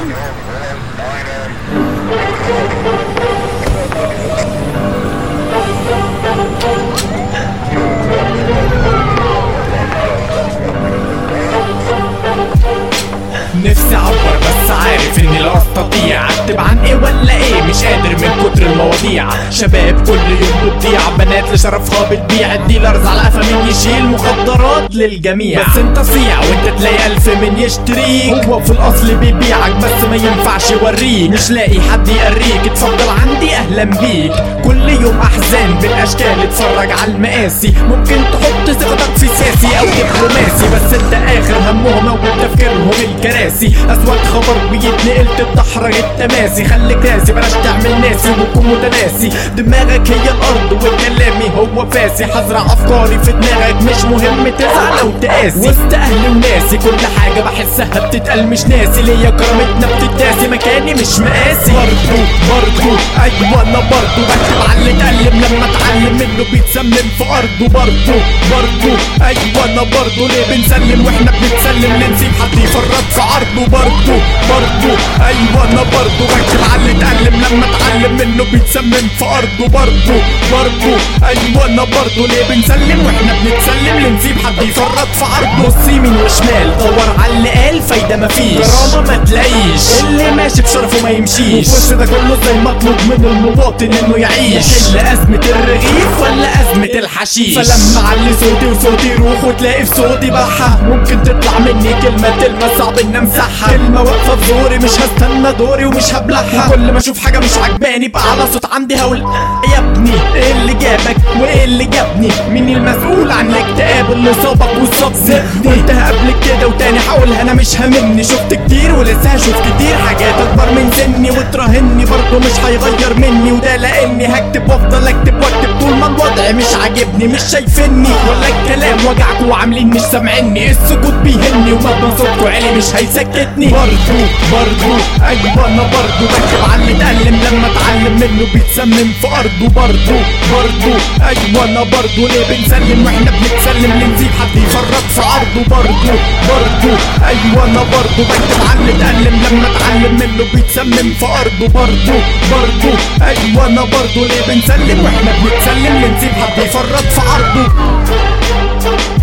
نفسي اعبر بس عارف اني لا استطيع اكتب عن ايه ولا ايه مش قادر من كتر المواضيع شباب كل يوم بتضيع بنات لشرفها بتبيع الديلرز على قفا مين يشيل مخدرات للجميع بس انت صيع وانت تلاقي الف من يشتريك هو في الاصل بيبيعك بس ما ينفعش يوريك مش لاقي حد يقريك اتفضل عندي اهلا بيك كل يوم احزان بالاشكال اتفرج على المقاسي ممكن تحط ثقتك في سياسي او دبلوماسي بس انت اخر همهم اول تفكيرهم الكراسي اسود خبر بيتنقل تتدحرج التماسي خليك ناسي بلاش تعمل ناسي وتكون متناسي دماغك هي الارض وكلامي هو فاسي هزرع افكاري في دماغك مش مهم تزعل او تقاسي وسط اهلي وناسي كل حاجه بحسها بتتقال مش ناسي ليا كرامتنا بتتداسي مكاني مش مقاسي برضو برضو ايوه انا برضو بكتب على اللي اتقلم لما اتعلم منه بيتسمم في ارضه برضو برضو ايوه انا برضو ليه بنسلم واحنا بنتسلم لنسيب حد يفرط في عرضه برضو برضو ايوه انا برضو بكتب على اللي اتقلم لما اتعلم منه بيتسمم في ارضه برضو برضو ايوه انا برضو ليه بنسلم واحنا بنتسلم لنسيب حد يفرط في عرضه بص يمين وشمال دور على اللي قال فايده مفيش كرامه ما تلاقيش اللي ماشي بشرفه ما يمشيش وفي ده كله زي مطلوب من المواطن انه يعيش يحل ازمه الرغيف ولا ازمه الحشيش فلما علي صوتي وصوتي يروح وتلاقي في صوتي بحة ممكن تطلع مني كلمه كلمه صعب ان امسحها كلمه واقفه في زوري مش هستنى دوري ومش هبلعها كل ما اشوف حاجه مش عجباني بقى على صوت عندي هقول يا ابني ايه اللي جابك وايه اللي جابني مين المسؤول عن الاكتئاب اللي صابك وصاب سيبني قلتها قبل كده وتاني هقولها انا مش هاممني شفت كتير ولسه هشوف كتير حاجات اكبر من سني وتراهني برضه مش هيغير مني وده لاني هكتب وافضل اكتب واكتب طول ما الوضع مش عاجبني مش شايفني ولا الكلام وجعكوا وعاملين مش سامعيني السكوت بيهني ومهما صوتكوا عالي مش هيسكتني برضه برضه ايوه انا برضه بكتب على اللي اتألم لما اتعلم منه بيتسمم في ارضه برضه برضه ايوه انا برضه ليه بنسلم واحنا بنتسلم لنسيب حد يفرط في عرضه برضه برضه ايوه انا برضه بكتب على اللي اتألم لما اتعلم منه بيتسمم في ارضه برضه برضه ايوه انا برضه ليه بنسلم واحنا بنتسلم لنسيب حد يفرط في عرضه